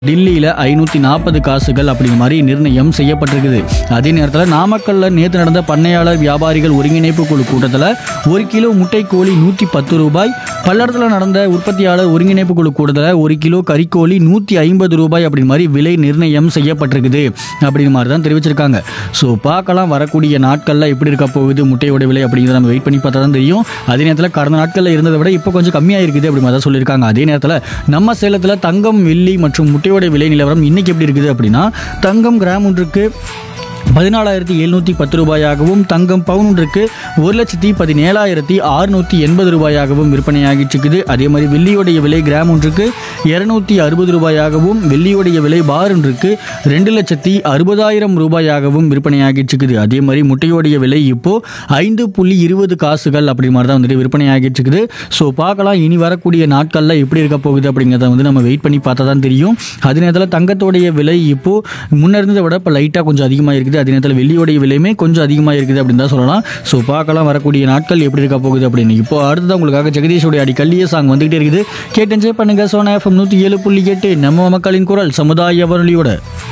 டில்லியில் ஐநூற்றி நாற்பது காசுகள் அப்படிங்கிற மாதிரி நிர்ணயம் செய்யப்பட்டிருக்குது அதே நேரத்தில் நாமக்கல்லில் நேற்று நடந்த பண்ணையாளர் வியாபாரிகள் ஒருங்கிணைப்பு குழு கூட்டத்தில் ஒரு கிலோ முட்டைக்கோழி நூற்றி பத்து ரூபாய் பல்லடத்தில் நடந்த உற்பத்தியாளர் ஒருங்கிணைப்பு குழு கூட்டத்தில் ஒரு கிலோ கறிக்கோழி நூற்றி ஐம்பது ரூபாய் அப்படிங்கிற மாதிரி விலை நிர்ணயம் செய்யப்பட்டிருக்குது அப்படிங்கிற மாதிரி தான் தெரிவிச்சிருக்காங்க ஸோ பார்க்கலாம் வரக்கூடிய நாட்களில் எப்படி இருக்க போகுது முட்டையோட விலை அப்படிங்கிறத நம்ம வெயிட் பண்ணி பார்த்தா தான் தெரியும் அதே நேரத்தில் கடந்த நாட்களில் இருந்ததை விட இப்போ கொஞ்சம் கம்மியாக இருக்குது அப்படி மாதிரி தான் சொல்லியிருக்காங்க அதே நேரத்தில் நம்ம சேலத்தில் தங்கம் வெள்ளி மற்றும் முட்டையோட விலை நிலவரம் இன்னைக்கு எப்படி இருக்குது அப்படின்னா தங்கம் கிராம் ஒன்றுக்கு பதினாலாயிரத்தி எழுநூற்றி பத்து ரூபாயாகவும் தங்கம் பவுன் ஒன்றுக்கு ஒரு லட்சத்தி பதினேழாயிரத்தி அறுநூற்றி எண்பது ரூபாயாகவும் விற்பனையாகிட்டு இருக்குது அதே மாதிரி வெள்ளியோடைய விலை கிராம் ஒன்றுக்கு இரநூத்தி அறுபது ரூபாயாகவும் வெள்ளியோடைய விலை பார் ஒன்றுக்கு ரெண்டு லட்சத்தி அறுபதாயிரம் ரூபாயாகவும் விற்பனையாகிட்டு இருக்குது அதே மாதிரி முட்டையோடைய விலை இப்போ ஐந்து புள்ளி இருபது காசுகள் அப்படி மாதிரி தான் வந்துட்டு விற்பனையாகிட்டு இருக்குது ஸோ பார்க்கலாம் இனி வரக்கூடிய நாட்களில் எப்படி இருக்க போகுது அப்படிங்கிறத வந்து நம்ம வெயிட் பண்ணி பார்த்தா தான் தெரியும் அதே நேரத்தில் தங்கத்தோடைய விலை இப்போ முன்ன இருந்ததை விட இப்போ லைட்டாக கொஞ்சம் அதிகமாக இருக்குது அதே நேரத்தில் வெள்ளியோடைய விலையுமே கொஞ்சம் அதிகமாக இருக்குது அப்படின்னு தான் சொல்லலாம் ஸோ பார்க்கலாம் வரக்கூடிய நாட்கள் எப்படி இருக்க போகுது அப்படின்னு இப்போ அடுத்ததான் உங்களுக்காக ஜெகதீஷோடைய அடி கல்லிய சாங் வந்துகிட்டே இருக்குது கேட்டு என்ஜாய் பண்ணுங்க சோனா எஃப்எம் நூற்றி ஏழு புள்ளி எட்டு நம்ம மக்களின் குரல் சமுதாய வானொலியோட